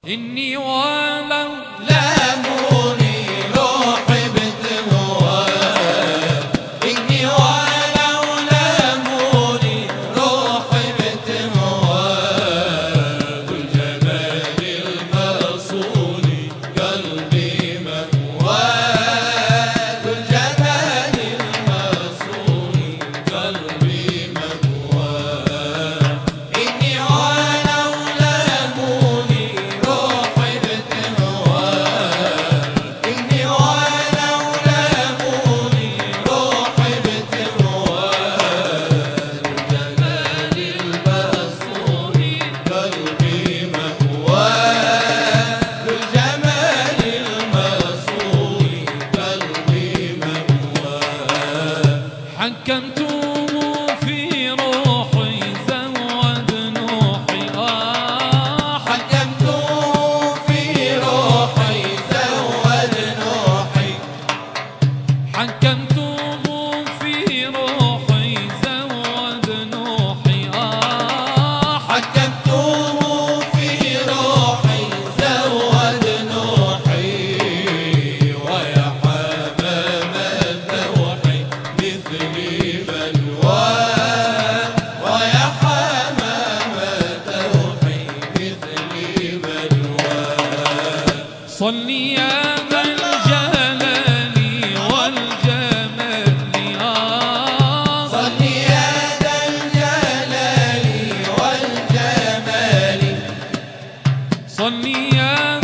إني ولو لاموني روحي بتهوى إني ولو لاموني روحي بتهوى بالجمال المرسول قلبي مهوى بالجمال المرسول قلبي مهوى إني ولو لاموني روحي بتهوى إني ولو لاموني روحي بتهوى الجمال المرسول قلبي مهوى بالجمال المرسول قلبي مهوى حكمتم في روحي زود نوحي آه حكمت في روحي زود نوحي حكمتم في روحي زود نوحي آه حكمت في روحي زود نوحي ويا حمام الذوحي مثلي بلوى ويا حمام الذوحي مثلي بلوى صلي يا ذا الجلال والجمال آه صل يا ذا الجلال والجمال صلي يا